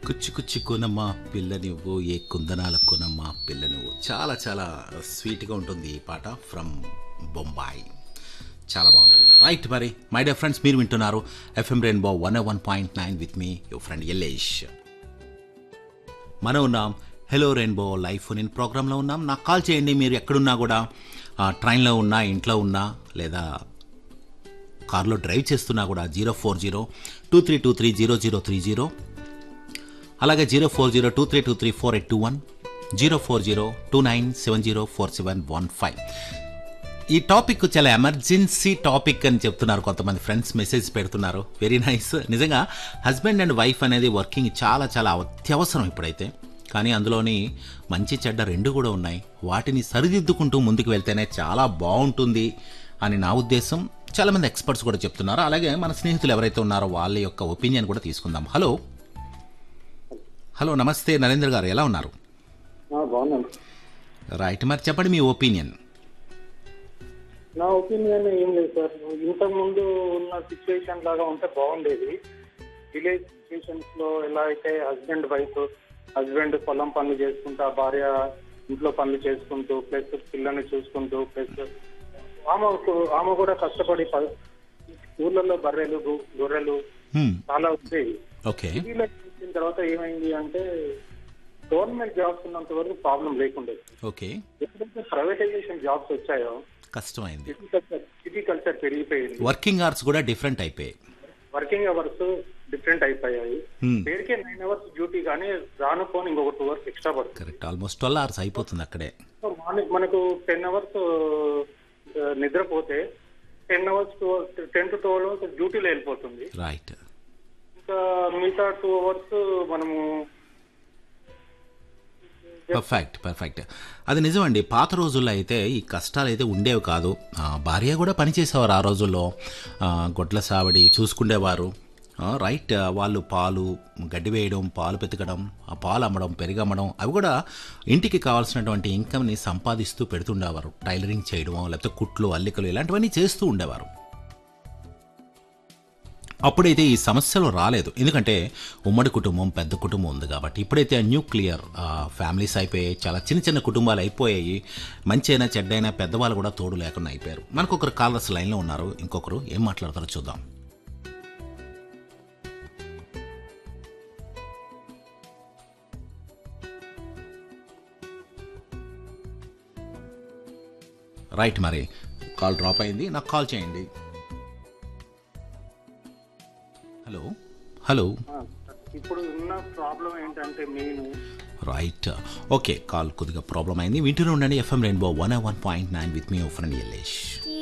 కుచ్చు కుచ్చు కొనమ్మా పిల్ల నువ్వు ఏ కుందనాల కొనమ్మా పిల్ల నువ్వు చాలా చాలా స్వీట్గా ఉంటుంది ఈ పాట ఫ్రమ్ బొంబాయి చాలా బాగుంటుంది రైట్ మరి మై డియర్ ఫ్రెండ్స్ మీరు వింటున్నారు FM Rainbow one one point nine with me your friend Ellesh మనం ఉన్నాం హలో రెయిన్బో లైఫ్ నేను ప్రోగ్రాంలో ఉన్నాం నాకు కాల్ చేయండి మీరు ఎక్కడున్నా కూడా ఆ, ట్రైన్లో ఉన్నా ఇంట్లో ఉన్నా లేదా కార్లో డ్రైవ్ చేస్తున్నా కూడా zero four zero two three two three zero zero three zero అలాగే zero four zero two three two three four eight two one zero four zero two nine seven zero four seven one five ఈ topic చాలా emergency topic అని చెప్తున్నారు కొంతమంది friends message పెడుతున్నారు very nice నిజంగా husband and wife అనేది working చాలా చాలా అత్యవసరం ఇప్పుడైతే కానీ అందులోని మంచి చెడ్డ రెండు కూడా ఉన్నాయి వాటిని సరిదిద్దుకుంటూ ముందుకు వెళ్తేనే చాలా బాగుంటుంది అని నా ఉద్దేశం చాలామంది ఎక్స్పర్ట్స్ కూడా చెప్తున్నారు అలాగే మన స్నేహితులు ఎవరైతే ఉన్నారో వాళ్ళ యొక్క ఒపీనియన్ కూడా తీసుకుందాం హలో హలో నమస్తే నరేంద్ర గారు ఎలా ఉన్నారు ఆ, బాగున్నాను రైట్ మరి చెప్పండి మీ ఒపీనియన్ నా ఒపీనియన్ ఏం లేదు సార్ ఇంతకు ముందు ఉన్న సిచ్యువేషన్ లాగా ఉంటే బాగుండేది విలేజ్ సిచ్యువేషన్స్ లో ఎలా అయితే హస్బెండ్ వైఫ్ హస్బెండ్ పొలం పనులు చేసుకుంటూ ఆ భార్య ఇంట్లో పనులు చేసుకుంటూ ప్లస్ పిల్లల్ని చూసుకుంటూ ప్లస్ ఆమెకు ఆమె కూడా కష్టపడి ప- ఊర్లలో బర్రెలు గు- గొర్రెలు చాలా వచ్చేవి ఓకే సిటీలో వచ్చిన తర్వాత ఏమైంది అంటే గవర్నమెంట్ జాబ్స్ ఉన్నంత వరకు ప్రాబ్లం లేకుండే ఓకే ఎప్పుడైతే ప్రైవేటైజేషన్ జాబ్స్ వచ్చాయో కష్టమైంది సిటీ కల్చర్ సిటీ కల్చర్ పెరిగిపోయింది వర్కింగ్ అవర్స్ కూడా డిఫరెంట్ అయిపోయాయి వర్కింగ్ అవర్స్ డిఫరెంట్ అయిపోయాయి Hmm. పేరుకే నైన్ అవర్స్ డ్యూటీ కానీ రాను పోని ఇంకొక టూ అవర్స్ ఎక్స్ట్రా పడుతుంది కరెక్ట్ ఆల్మోస్ట్ ట్వెల్వ్ అవర్స్ అయిపోతుంది అక్కడే సో మార్నింగ్ మనకు టెన్ అవర్స్ నిద్రపోతే ten hours ten to twelve hours డ్యూటీలో వెళ్ళిపోతుంది రైట్ ఇంకా మిగతా టూ అవర్స్ మనము పర్ఫెక్ట్ పర్ఫెక్ట్ అది నిజమండి పాత రోజుల్లో అయితే ఈ కష్టాలు అయితే ఉండేవి కాదు ఆ, భార్య కూడా పనిచేసేవారు ఆ రోజుల్లో ఆ, గొడ్ల సావడి చూసుకునేవారు ఆ, రైట్ ఆ, వాళ్ళు పాలు గడ్డి వేయడం పాలు పెతకడం ఆ పాలు అమ్మడం పెరిగమ్మడం అవి కూడా ఇంటికి కావాల్సినటువంటి ఇన్కమ్ని సంపాదిస్తూ పెడుతుండేవారు టైలరింగ్ చేయడమో లేకపోతే కుట్లు అల్లికలు ఇలాంటివన్నీ చేస్తూ ఉండేవారు అప్పుడైతే ఈ సమస్యలు రాలేదు ఎందుకంటే ఉమ్మడి కుటుంబం పెద్ద కుటుంబం ఉంది కాబట్టి ఇప్పుడైతే న్యూక్లియర్ ఫ్యామిలీస్ అయిపోయాయి చాలా చిన్న చిన్న కుటుంబాలు అయిపోయాయి మంచి అయినా చెడ్డైనా పెద్దవాళ్ళు కూడా తోడు లేకుండా అయిపోయారు మనకు ఒకరు కాలర్స్ లైన్లో ఉన్నారు ఇంకొకరు ఏం మాట్లాడతారో చూద్దాం రైట్ మరి కాల్ డ్రాప్ అయింది నాకు కాల్ చేయండి హలో హలో ఆ, ఇప్పుడు ఉన్న ప్రాబ్లం ఏంటంటే మెయిన్ రైట్ ఓకే కాల్ కొద్దిగా ప్రాబ్లం అయింది వింటూనే ఉండండి FM Rainbow one one point nine with me friend Yellesh